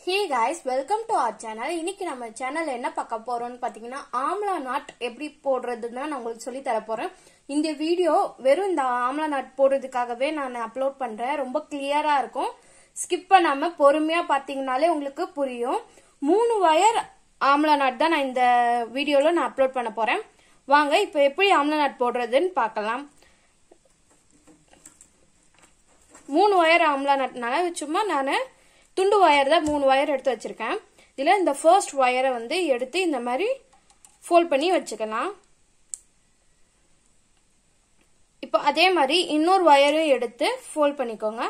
hey guys welcome to our channel இன்னைக்கு நம்ம சேனல்ல என்ன பார்க்க போறோம்னு பாத்தீங்கன்னா ஆம்லா நாட் எப்படி போடுறதுன்னு நான் உங்களுக்கு சொல்லி தர போறேன் இந்த வீடியோ வெறும் இந்த ஆம்லா நாட் போடுறதுக்காகவே நான் அப்லோட் பண்றேன் ரொம்ப கிளியரா இருக்கும் ஸ்கிப் பண்ணாம பொறுமையா பாத்தீங்கனாலே உங்களுக்கு புரியும் மூணு வயர் ஆம்லா நாட் தான் நான் இந்த வீடியோல நான் அப்லோட் பண்ண போறேன் வாங்க இப்போ எப்படி ஆம்லா நாட் போடுறதுன்னு பார்க்கலாம் மூணு ஒயர் ஆம்லா நட்னால சும்மா நான் துண்டு ஒயர் தான் மூணு ஒயர் எடுத்து வச்சிருக்கேன் இதில் இந்த ஃபர்ஸ்ட் ஒயரை வந்து எடுத்து இந்த மாதிரி ஃபோல்ட் பண்ணி வச்சுக்கலாம் இப்போ அதே மாதிரி இன்னொரு ஒயரும் எடுத்து ஃபோல்ட் பண்ணிக்கோங்க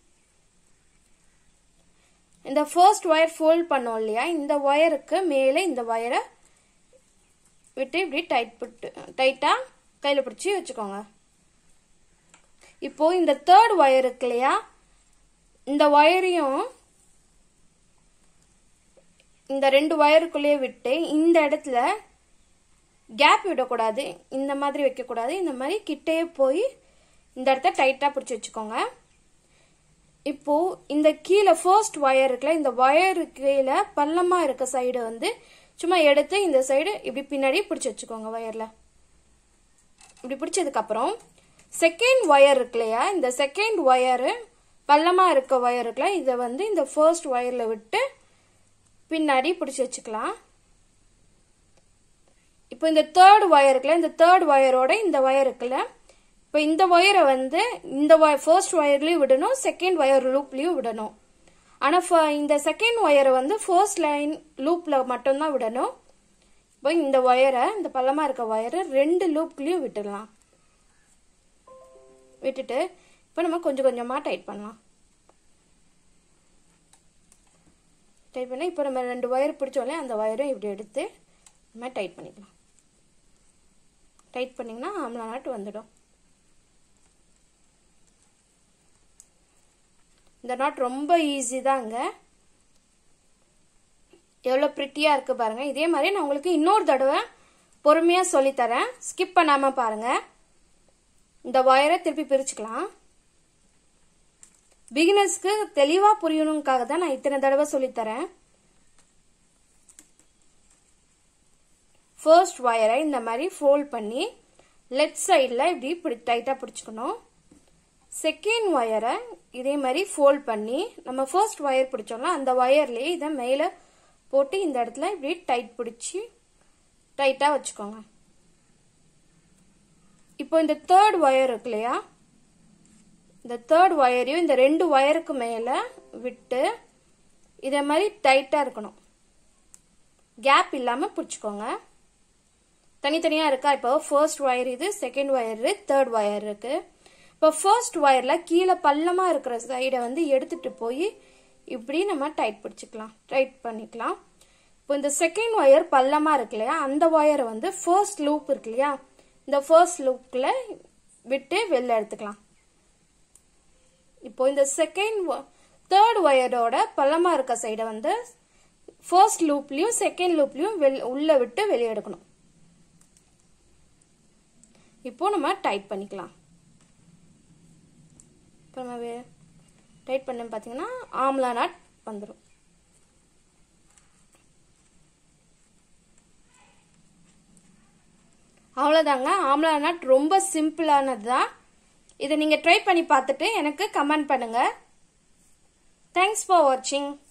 இந்த ஃபர்ஸ்ட் ஒயர் ஃபோல்ட் பண்ணோம் இல்லையா இந்த ஒயருக்கு மேலே இந்த ஒயரை விட்டு இப்படி டைட் பிட்டு டைட்டாக கையில் பிடிச்சி வச்சுக்கோங்க இப்போ இந்த தேர்ட் ஒயர் இருக்கு இல்லையா இந்த ஒயரையும் இந்த ரெண்டு ஒயருக்குள்ளேயே விட்டு இந்த இடத்துல கேப் விடக்கூடாது இந்த மாதிரி வைக்கக்கூடாது இந்த மாதிரி கிட்டே போய் இந்த இடத்த டைட்டாக பிடிச்சி வச்சுக்கோங்க இப்போ இந்த கீழே ஃபர்ஸ்ட் ஒயர் இருக்குல்ல இந்த ஒயரு கீழே பள்ளமாக இருக்க சைடு வந்து சும்மா எடுத்து இந்த சைடு இப்படி பின்னாடி பிடிச்சி வச்சுக்கோங்க ஒயரில் இப்படி பிடிச்சதுக்கப்புறம் செகண்ட் ஒயர் இருக்கு இல்லையா இந்த செகண்ட் ஒயரு பள்ளமாக இருக்க ஒயர் இருக்குல்ல இதை வந்து இந்த ஃபர்ஸ்ட் ஒயரில் விட்டு பின்னாடி பிடிச்சி வச்சுக்கலாம் இப்போ இந்த தேர்ட் ஒயர் இருக்குல்ல இந்த தேர்ட் ஒயரோட இந்த ஒயர் இருக்குல்ல இப்போ இந்த ஒயரை வந்து இந்த ஃபர்ஸ்ட் ஒயர்லேயும் விடணும் செகண்ட் ஒயர் லூப்லேயும் விடணும் ஆனால் இந்த செகண்ட் ஒயரை வந்து ஃபர்ஸ்ட் லைன் லூப்பில் மட்டும்தான் விடணும் இப்போ இந்த ஒயரை இந்த பள்ளமாக இருக்க ஒயரை ரெண்டு லூப்லேயும் விட்டுடலாம் விட்டுட்டு இப்போ நம்ம கொஞ்சம் கொஞ்சமாக டைட் பண்ணலாம் டைட் பண்ணால் இப்போ நம்ம ரெண்டு ஒயர் பிடிச்சோம்லே அந்த ஒயரும் இப்படி எடுத்து நம்ம டைட் பண்ணிக்கலாம் டைட் பண்ணிங்கன்னா ஆம்லா நாட்டு வந்துடும் இந்த நாட் ரொம்ப ஈஸி தாங்க எவ்வளோ ப்ரிட்டியாக இருக்குது பாருங்கள் இதே மாதிரி நான் உங்களுக்கு இன்னொரு தடவை பொறுமையாக சொல்லித்தரேன் ஸ்கிப் பண்ணாமல் பாருங்கள் இந்த ஒயரை திருப்பி பிரிச்சுக்கலாம் பிகினர்ஸ்க்கு தெளிவா புரியணுங்காக தான் நான் இத்தனை தடவை சொல்லித்தரேன் ஃபர்ஸ்ட் ஒயரை இந்த மாதிரி ஃபோல்ட் பண்ணி லெஃப்ட் சைடில் இப்படி இப்படி டைட்டாக பிடிச்சிக்கணும் செகண்ட் ஒயரை இதே மாதிரி ஃபோல்ட் பண்ணி நம்ம ஃபர்ஸ்ட் ஒயர் பிடிச்சோம்ல அந்த ஒயர்லேயே இதை மேலே போட்டு இந்த இடத்துல இப்படி டைட் பிடிச்சி டைட்டாக வச்சுக்கோங்க இப்போ இந்த தேர்ட் ஒயர் இருக்கு இல்லையா இந்த தேர்ட் ஒயரையும் இந்த ரெண்டு ஒயருக்கு மேலே விட்டு இதே மாதிரி டைட்டாக இருக்கணும் கேப் இல்லாமல் பிடிச்சிக்கோங்க தனித்தனியாக இருக்கா இப்போ ஃபர்ஸ்ட் ஒயர் இது செகண்ட் ஒயர் தேர்ட் ஒயர் இருக்கு இப்போ ஃபர்ஸ்ட் ஒயரில் கீழே பள்ளமாக இருக்கிற சைடை வந்து எடுத்துட்டு போய் இப்படி நம்ம டைட் பிடிச்சிக்கலாம் டைட் பண்ணிக்கலாம் இப்போ இந்த செகண்ட் ஒயர் பள்ளமாக இருக்கு இல்லையா அந்த ஒயரை வந்து ஃபர்ஸ்ட் லூப் இருக்கு இல்லையா இந்த ஃபர்ஸ்ட் லுக்கில் விட்டு வெளில எடுத்துக்கலாம் இப்போ இந்த செகண்ட் தேர்ட் ஒயரோட பள்ளமாக இருக்க சைடை வந்து ஃபர்ஸ்ட் லூப்லையும் செகண்ட் லூப்லையும் வெள் உள்ளே விட்டு வெளியே எடுக்கணும் இப்போ நம்ம டைட் பண்ணிக்கலாம் இப்போ நம்ம டைட் பண்ண பார்த்தீங்கன்னா ஆம்லா நாட் வந்துடும் அவ்வளோதாங்க ஆம்லா நட் ரொம்ப சிம்பிளானது தான் இதை நீங்கள் ட்ரை பண்ணி பார்த்துட்டு எனக்கு கமெண்ட் பண்ணுங்கள் தேங்க்ஸ் ஃபார் வாட்சிங்